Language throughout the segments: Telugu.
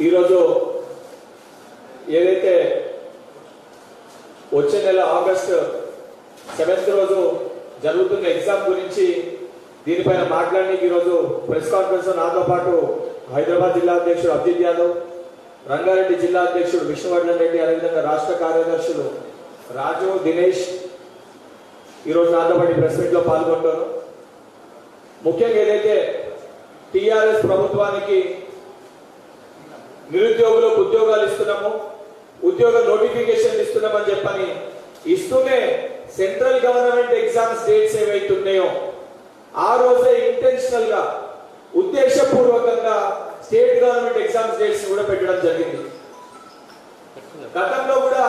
ఈరోజు ఏదైతే వచ్చే నెల ఆగస్ట్ సెవెంత్ రోజు జరుగుతున్న ఎగ్జామ్ గురించి దీనిపైన మాట్లాడడానికి ఈరోజు ప్రెస్ కాన్ఫరెన్స్ లో నాతో పాటు హైదరాబాద్ జిల్లా అధ్యక్షుడు అబ్జిత్ యాదవ్ రంగారెడ్డి జిల్లా అధ్యక్షుడు విష్ణువర్ధన్ రెడ్డి అదేవిధంగా రాష్ట్ర కార్యదర్శులు రాజు దినేష్ ఈరోజు నాతో పాటు ప్రెస్ మీట్ లో పాల్గొంటారు ముఖ్యంగా ఏదైతే టిఆర్ఎస్ ప్రభుత్వానికి నిరుద్యోగులకు ఉద్యోగాలు ఇస్తున్నాము ఉద్యోగ నోటిఫికేషన్ ఇస్తున్నామని చెప్పని ఇస్తూనే సెంట్రల్ గవర్నమెంట్ ఎగ్జామ్స్ డేట్స్ ఏవైతే ఉన్నాయో ఆ రోజే ఇంటెన్షనల్ గా ఉద్దేశపూర్వకంగా స్టేట్ గవర్నమెంట్ ఎగ్జామ్స్ డేట్స్ కూడా పెట్టడం జరిగింది గతంలో కూడా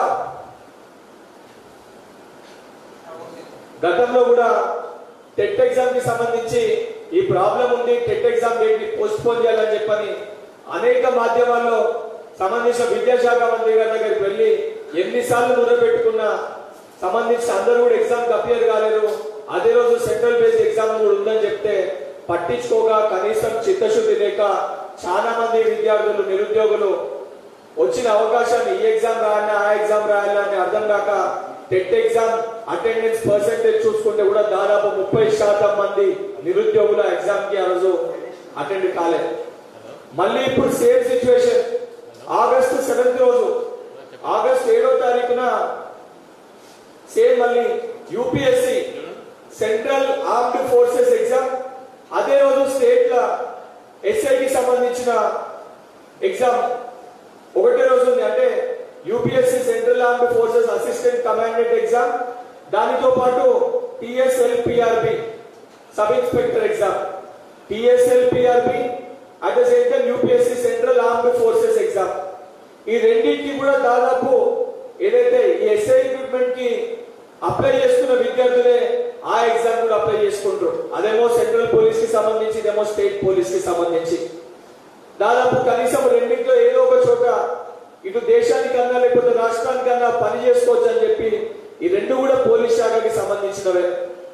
గతంలో కూడా టెట్ ఎగ్జామ్ కి సంబంధించి ఈ ప్రాబ్లం ఉంది టెట్ ఎగ్జామ్ డేట్ ని పోస్ట్ పోన్ చేయాలని చెప్పని అనేక మాధ్యమాల్లో సంబంధించిన విద్యాశాఖ మంత్రి గారి దగ్గరికి వెళ్ళి ఎన్నిసార్లు మొదలుపెట్టుకున్నా సంబంధించిన అందరూ కూడా ఎగ్జామ్ కి అపియర్ కాలేరు అదే రోజు సెంట్రల్ బేస్డ్ ఎగ్జామ్ కూడా ఉందని చెప్తే పట్టించుకోగా కనీసం చిత్తశుద్ధి లేక చాలా మంది విద్యార్థులు నిరుద్యోగులు వచ్చిన అవకాశాన్ని ఈ ఎగ్జామ్ రాయాలా ఆ ఎగ్జామ్ రాయాలా అని అర్థం కాక టెట్ ఎగ్జామ్ అటెండెన్స్ పర్సెంటేజ్ చూసుకుంటే కూడా దాదాపు ముప్పై శాతం మంది నిరుద్యోగుల ఎగ్జామ్ కి ఆ రోజు అటెండ్ కాలేదు మళ్ళీ ఇప్పుడు సేమ్ సిచ్యువేషన్ ఆగస్టు సెవెంత్ రోజు ఆగస్ట్ ఏడో తారీఖున సేమ్ మళ్ళీ UPSC central armed forces exam అదే రోజు స్టేట్ ల ఎస్ఐకి సంబంధించిన ఎగ్జామ్ ఒకటే రోజు ఉంది అంటే UPSC central armed forces assistant commandant exam దానితో పాటు TSL PRB sub inspector exam TSL PRB at the same time UPSC central armed forces exam ఈ రెండింటికి కూడా దాదాపు ఏదైతే ఈ ఎస్ఐ రిక్రూట్మెంట్ కి అప్లై చేస్తున్న విద్యార్థులే ఆ ఎగ్జామ్ కూడా అప్లై చేసుకుంటారు అదేమో సెంట్రల్ పోలీస్ కి సంబంధించి ఇదేమో స్టేట్ పోలీస్ కి సంబంధించి దాదాపు కనీసం రెండింటిలో ఏదో ఒక చోట ఇటు దేశానికన్నా లేకపోతే రాష్ట్రానికన్నా పని చేసుకోవచ్చు అని చెప్పి ఈ రెండు కూడా పోలీస్ శాఖకి సంబంధించినవే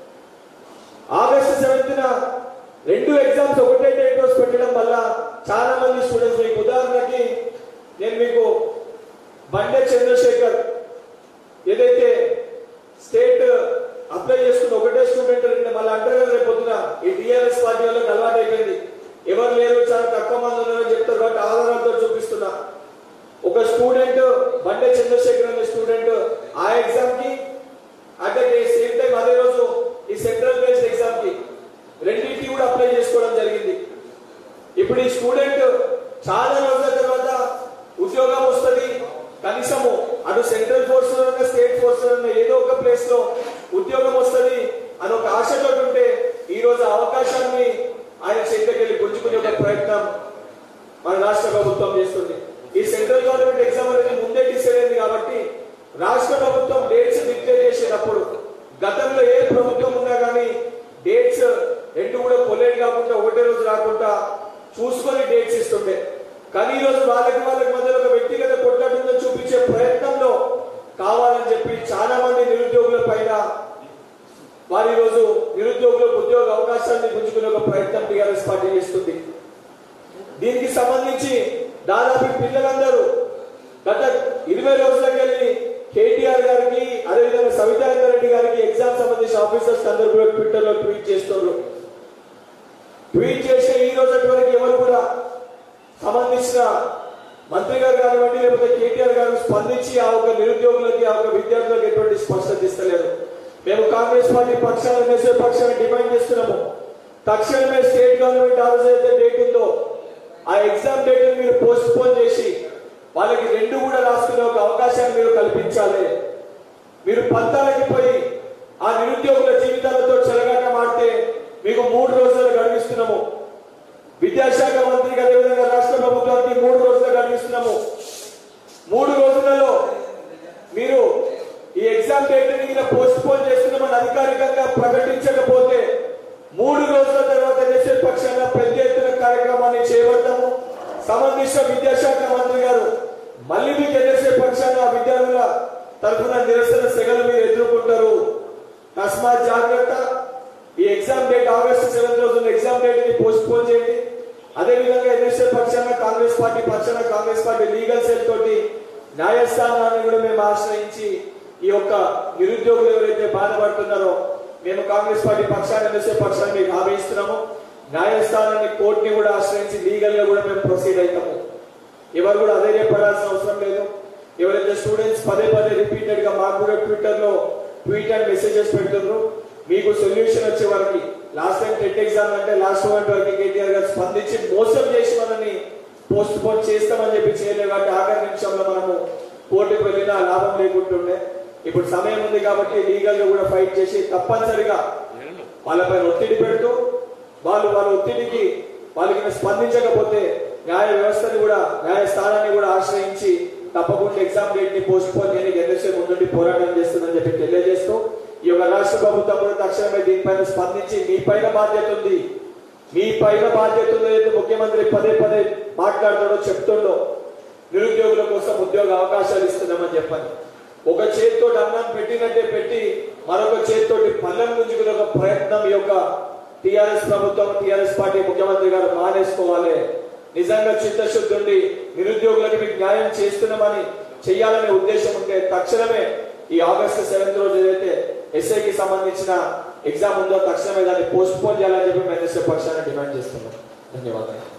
ఆగస్టు సెవెంత్న రెండు ఎగ్జామ్స్ ఒకటే డేట్ రోజు పెట్టడం వల్ల చాలా మంది స్టూడెంట్స్ మీకు ఉదాహరణకి నేను మీకు బండే చంద్రశేఖర్ ఏదైతే స్టేట్ అప్లై చేసుకున్న ఒకటే స్టూడెంట్ రెండు మళ్ళీ అంటారు కదా రేపు పొద్దున ఈ టీఆర్ఎస్ పార్టీ వాళ్ళకి అలవాటు అయిపోయింది ఎవరు లేరు చాలా తక్కువ మంది ఉన్నారని చెప్తారు కాబట్టి ఆధారాలతో చూపిస్తున్నా ఒక స్టూడెంట్ బండే చంద్రశేఖర్ అనే స్టూడెంట్ ఆ ఎగ్జామ్ కి అట్ ద సేమ్ టైం అదే రోజు ఈ సెంట్రల్ బేస్డ్ ఎగ్జామ్ కి రెండింటికి కూడా అప్లై చేసుకోవడం జరిగింది ఇప్పుడు ఈ స్టూడెంట్ చాలా రోజుల తర్వాత ఉద్యోగం వస్తుంది కనీసము అటు సెంట్రల్ ఫోర్స్ లో ఉన్న స్టేట్ ఫోర్స్ లో ఉన్న ఏదో ఒక ప్లేస్ లో ఉద్యోగం వస్తుంది అని ఒక ఆశతో ఉంటే ఈ రోజు ఆ అవకాశాన్ని ఆయన చేతికెళ్ళి గుంజుకునే ఒక ప్రయత్నం మన రాష్ట్ర ప్రభుత్వం చేస్తుంది ఈ సెంట్రల్ గవర్నమెంట్ ఎగ్జామ్ అనేది ముందే డిసైడ్ అయింది కాబట్టి రాష్ట్ర ప్రభుత్వం డేట్స్ డిక్లేర్ చేసేటప్పుడు గతంలో ఏ ప్రభుత్వం ఉన్నా కానీ డేట్స్ రెండు కూడా పొలేట్ కాకుండా ఒకటే రోజు రాకుండా చూసుకొని డేట్స్ ఇస్తుండే కానీ ఈ రోజు వాళ్ళకి వాళ్ళకి మధ్యలో ఒక వ్యక్తిగత కొట్లాట ఉందని చూపించే ప్రయత్నంలో కావాలని చెప్పి చాలా మంది నిరుద్యోగుల పైన వారి రోజు నిరుద్యోగులకు ఉద్యోగ అవకాశాన్ని గుంజుకునే ఒక ప్రయత్నం టీఆర్ఎస్ పార్టీ చేస్తుంది దీనికి సంబంధించి దాదాపు ఈ పిల్లలందరూ గత ఇరవై రోజులకు వెళ్ళి కేటీఆర్ గారికి అదేవిధంగా సవితానంద రెడ్డి గారికి ఎగ్జామ్ సంబంధించిన ఆఫీసర్స్ అందరూ కూడా ట్విట్టర్ లో ట్వీట్ చేస్తున్నారు ట్వీట్ చేసే ఈ రోజు వరకు ఎవరు కూడా సంబంధించిన మంత్రి గారు కానివ్వండి లేకపోతే కేటీఆర్ గారు స్పందించి ఆ ఒక నిరుద్యోగులకి ఆ ఒక విద్యార్థులకు ఎటువంటి స్పష్టత ఇస్తలేదు మేము కాంగ్రెస్ పార్టీ పక్షాన మెసేజ్ పక్షాన్ని డిమాండ్ చేస్తున్నాము తక్షణమే స్టేట్ గవర్నమెంట్ ఆ రోజు అయితే డేట్ ఉందో ఆ ఎగ్జామ్ డేట్ మీరు పోస్ట్ పోన్ చేసి వాళ్ళకి రెండు కూడా రాసుకునే ఒక అవకాశాన్ని మీరు కల్పించాలి మీరు పంతాలకి పోయి ఆ నిరుద్యోగుల జీవితాలతో చెలగాట మాడితే మీకు మూడు రోజులు గడిపిస్తున్నాము విద్యాశాఖ మంత్రికి అదేవిధంగా రాష్ట్ర ప్రభుత్వానికి మూడు రోజులు గడిపిస్తున్నాము మూడు రోజులలో మీరు ఈ ఎగ్జామ్ డేట్ మీద పోస్ట్ పోన్ చేస్తున్నామని అధికారికంగా ప్రకటించకపోతే మూడు రోజుల తర్వాత చేసే పక్షాన పెద్ద ఎత్తున కార్యక్రమాన్ని చేపడతాము సంబంధించిన విద్యాశాఖ మంత్రి గారు మళ్ళీ మీకు ఎన్ఎస్ఏ పక్షాన ఆ విద్యార్థుల తరఫున నిరసన సెగలు మీరు ఎదుర్కొంటారు తస్మాత్ జాగ్రత్త ఈ ఎగ్జామ్ డేట్ ఆగస్టు సెవెంత్ రోజున ఎగ్జామ్ డేట్ ని పోస్ట్ పోన్ చేయండి అదేవిధంగా ఎన్ఎస్ఏ పక్షాన కాంగ్రెస్ పార్టీ పక్షాన కాంగ్రెస్ పార్టీ లీగల్ సెల్ తోటి న్యాయస్థానాన్ని కూడా మేము ఆశ్రయించి ఈ యొక్క నిరుద్యోగులు ఎవరైతే బాధపడుతున్నారో మేము కాంగ్రెస్ పార్టీ పక్షాన ఎన్ఎస్ఏ పక్షాన్ని మీకు హామీ ఇస్తున్నాము న్యాయస్థానాన్ని కోర్టుని కూడా ఆశ్రయించి లీగల్ గా కూడా మేము ప్రొసీడ్ అవుతాము ఎవరు కూడా అధైర్యపడాల్సిన అవసరం లేదు ఎవరైతే స్టూడెంట్స్ పదే పదే రిపీటెడ్ గా మాకు కూడా ట్విట్టర్ లో ట్వీట్ అండ్ మెసేజెస్ పెడుతున్నారు మీకు సొల్యూషన్ వచ్చే వరకు లాస్ట్ టైం టెట్ ఎగ్జామ్ అంటే లాస్ట్ మూమెంట్ వరకు కేటీఆర్ గారు స్పందించి మోసం చేసి మనల్ని పోస్ట్ పోన్ చేస్తామని చెప్పి చేయలేదు కాబట్టి ఆఖరి నిమిషంలో మనము కోర్టుకు వెళ్ళినా లాభం లేకుంటుండే ఇప్పుడు సమయం ఉంది కాబట్టి లీగల్ గా కూడా ఫైట్ చేసి తప్పనిసరిగా వాళ్ళపైన ఒత్తిడి పెడుతూ వాళ్ళు వాళ్ళ ఒత్తిడికి వాళ్ళకి స్పందించకపోతే న్యాయ వ్యవస్థని కూడా న్యాయస్థానాన్ని కూడా ఆశ్రయించి తప్పకుండా ఎగ్జామ్ డేట్ ని పోస్ట్ పోన్ చేయడానికి ఎన్ఎస్ఏ ముందుండి పోరాటం చేస్తుందని చెప్పి తెలియజేస్తూ ఈ యొక్క రాష్ట్ర ప్రభుత్వం కూడా తక్షణమే దీనిపైన స్పందించి మీ పైన బాధ్యత ఉంది మీ పైన బాధ్యత ఉంది ఏదైతే ముఖ్యమంత్రి పదే పదే మాట్లాడుతాడో చెప్తుండో నిరుద్యోగుల కోసం ఉద్యోగ అవకాశాలు ఇస్తున్నామని చెప్పని ఒక చేతితో అన్నం పెట్టినట్టే పెట్టి మరొక చేతితోటి పల్లెం గుంజుకునే ఒక ప్రయత్నం ఈ యొక్క టిఆర్ఎస్ ప్రభుత్వం టిఆర్ఎస్ పార్టీ ముఖ్యమంత్రి గారు మానేసుకోవాలి నిజంగా చిత్తశుద్ధి ఉండి నిరుద్యోగులకు మీకు న్యాయం చేస్తున్నామని చెయ్యాలనే ఉద్దేశం ఉంటే తక్షణమే ఈ ఆగస్టు సెవెంత్ రోజు ఏదైతే ఎస్ఐకి సంబంధించిన ఎగ్జామ్ ఉందో తక్షణమే దాన్ని పోస్ట్ పోన్ చేయాలని చెప్పి మేము ఎస్ఐ పక్షాన్ని డిమాండ్ చేస్తున్నాం ధన్యవాదాలు